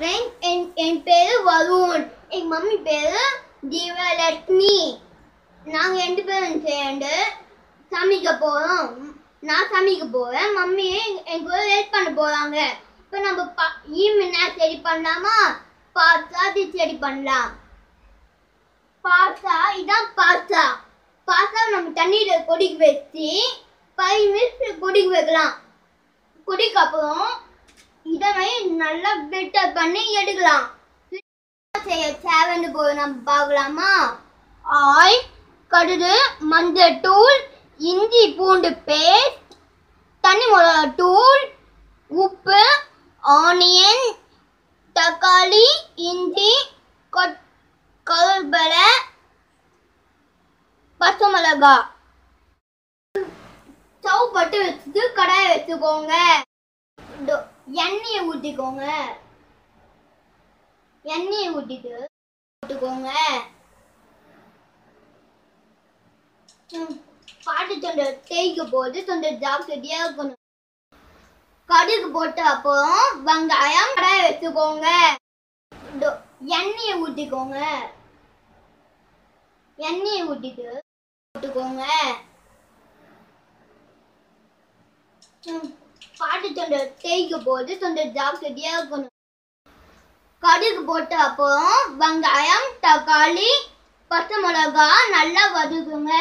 friends என் என் பேரு வருண் எங்க mummy பேரு ஜீவலட்சுமி நாங்க ரெண்டு பேரும் சேர்ந்து சமைக்க போறோம் நான் சமைக்க போறேன் மம்மி எங்க கூட ஹெல்ப் பண்ண போறாங்க இப்போ நம்ம பா ஈமெனா சரி பண்ணலாமா பாஸ்தா அது சரி பண்ணலாம் பாஸ்தா இதான் பாஸ்தா பாஸ்தா நம்ம தண்ணியில கொதிக்க வச்சு ஃபைவ் மினிட்ஸ் கொதிக்க வைக்கலாம் கொதிக்க அப்புறம் இதனை நல்லா பில்டர் பண்ணி எடுக்கலாம் செய்ய சேவந்து போய் நம்ம பார்க்கலாமா ஆய் கடுகு மஞ்சள் தூள் இஞ்சி பூண்டு பேஸ்ட் தண்ணி மிளகா தூள் உப்பு ஆனியன் தக்காளி இஞ்சி கொத் கருவேப்பிலை பச்சை மிளகா ஸ்டவ் பட்டு வச்சுட்டு கடாயை வச்சுக்கோங்க இதோ எண்ணெயை ஊற்றிக்கோங்க எண்ணெயை ஊற்றிட்டு போட்டுக்கோங்க ம், பாட்டு தொண்டை தேய்க்க போது தொண்டை ஜாக்கிரதையாக இருக்கணும் கடுகு போட்ட அப்புறம் வெங்காயம் கடாயை வச்சுக்கோங்க இதோ எண்ணெயை ஊற்றிக்கோங்க எண்ணெயை ஊற்றிட்டு போட்டுக்கோங்க ம், பாட்டு தொண்டை தேய்க்க போது தொண்டை ஜாக்கிரதையாக இருக்கணும் கடுகு போட்ட அப்புறம் வெங்காயம் தக்காளி பச்சை மிளகா நல்லா வதக்குங்க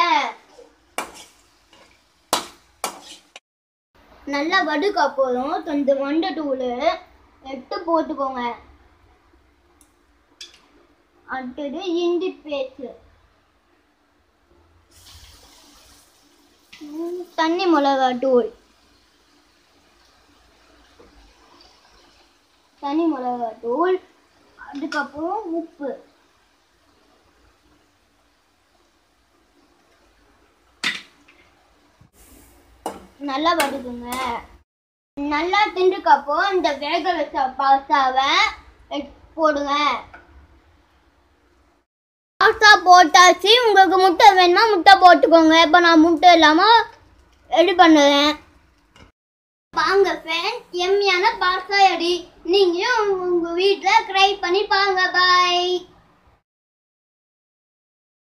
நல்லா வதக்க அப்புறம் கொஞ்சம் மண்டை தூள் எடுத்து போட்டுக்கோங்க அடுத்தது இஞ்சி பேஸ்ட் தண்ணி மிளகா தூள் தனி மிளகாய் தூள் அதுக்கப்புறம் உப்பு நல்லா வதக்குங்க நல்லா திண்டுக்கப்போ இந்த வேக வச்ச பாஸ்தாவை எடுத்து போடுங்க பாஸ்தா போட்டாச்சு உங்களுக்கு முட்டை வேணுமா முட்டை போட்டுக்கோங்க இப்போ நான் முட்டை இல்லாமல் ரெடி பண்ணுறேன் வாங்க ஃப்ரெண்ட்ஸ் எம்மியான பாஸ்தா அடி நீங்களும் உங்க வீட்டில் ட்ரை பண்ணி பாருங்க பாய்